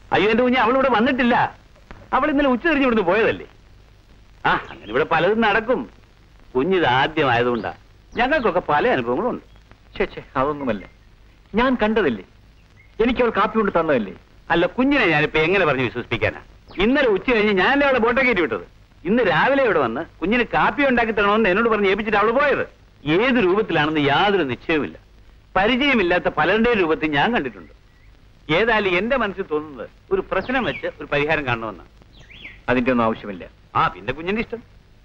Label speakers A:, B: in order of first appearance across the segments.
A: അയ്യോ എന്റെ കുഞ്ഞ് അവളിവിടെ വന്നിട്ടില്ല അവൾ ഇന്നലെ ഉച്ച തിരിഞ്ഞ് ഇവിടുന്ന് പോയതല്ലേ ആ അങ്ങനെ ഇവിടെ പലതും നടക്കും കുഞ്ഞിത് ആദ്യമായതുകൊണ്ടാ ഞങ്ങൾക്കൊക്കെ പല അനുഭവങ്ങളും ഉണ്ട്
B: ഛേ ഛേ അതൊന്നുമല്ല ഞാൻ കണ്ടതല്ലേ എനിക്ക് അവൾ കാപ്പി കൊണ്ട് തന്നതല്ലേ
A: അല്ല കുഞ്ഞിനെ ഞാനിപ്പോ എങ്ങനെ പറഞ്ഞു വിശ്വസിപ്പിക്കാനാ ഇന്നലെ ഉച്ച കഴിഞ്ഞ് ഞാനല്ലേ അവളെ ബോട്ടെ കയറ്റി വിട്ടത് ഇന്ന് രാവിലെ ഇവിടെ വന്ന് കുഞ്ഞിന് കാപ്പി ഉണ്ടാക്കി തരണമെന്ന് എന്നോട് പറഞ്ഞ് ഏൽപ്പിച്ചിട്ട് അവള് പോയത് ഏത് രൂപത്തിലാണെന്ന് യാതൊരു നിശ്ചയവുമില്ല പരിചയമില്ലാത്ത പലരുടെയും രൂപത്തിൽ ഞാൻ കണ്ടിട്ടുണ്ട് ഏതായാലും എന്റെ മനസ്സിൽ തോന്നുന്നത് ഒരു പ്രശ്നം വെച്ച് ഒരു പരിഹാരം കാണണമെന്നാണ്
B: അതിന്റെ ഒന്നും ആവശ്യമില്ല
A: ആ പിന്നെ കുഞ്ഞിന്റെ ഇഷ്ടം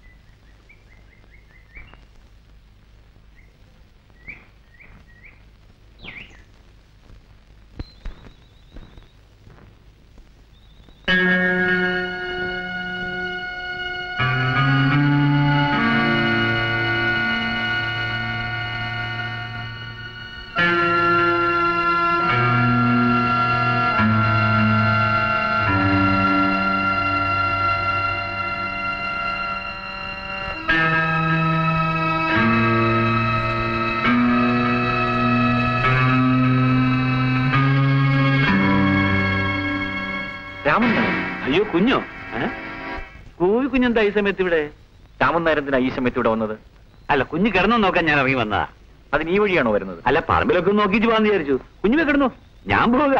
B: രാമൻ നായർ
A: അയ്യോ കുഞ്ഞോ ഏ? കൂവി കുഞ്ഞെന്താ ഈ സമയത്ത് ഇവിടെ
B: രാമൻ നായർ എന്തിനാ ഈ സമയത്ത് ഇവിടെ വന്നത്
A: അല്ല കുഞ്ഞ് കിടന്നു നോക്കാൻ ഞാൻ ഇറങ്ങി വന്നതാ
B: അതിന് ഈ വഴിയാണോ വരുന്നത്
A: അല്ല പറമ്പിലൊക്കെ ഒന്ന് നോക്കിയിട്ട് പോകാന്ന് വിചാരിച്ചു കുഞ്ഞുമേ കിടന്നു ഞാൻ പോവുക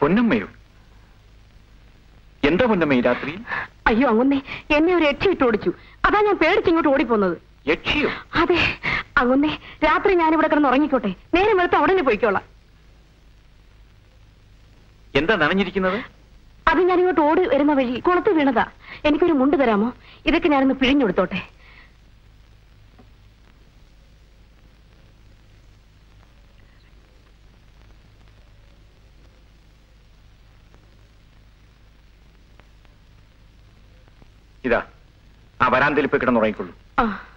B: പൊന്നമ്മയോ എന്താ പൊന്നമ്മ ഈ രാത്രി
C: അയ്യോ അങ്ങുന്നേ എന്നെ ഒരു യക്ഷി ഇട്ട് ഓടിച്ചു അതാ ഞാൻ പേടിച്ച് ഇങ്ങോട്ട് ഓടിപ്പോന്നത്
B: യക്ഷിയോ
C: അതെ അങ്ങുന്നേ രാത്രി ഞാൻ ഇവിടെ കിടന്ന് ഉറങ്ങിക്കോട്ടെ നേരെ വെളുത്ത് അവിടെ തന്നെ പോയിക്കോളാം
B: എന്താ നനഞ്ഞിരിക്കുന്നത്
C: അത് ഞാൻ ഇങ്ങോട്ട് ഓടി വരുന്ന വഴി കുളത്ത് വീണതാ എനിക്കൊരു മുണ്ട് തരാമോ ഇതൊക്കെ ഞാനൊന്ന് പിഴിഞ്ഞെടുത്തോട്ടെ
B: ഇതാ ആ വരാന്തയിൽ പോയി കിടന്നുറങ്ങിക്കൊള്ളൂ
C: ആ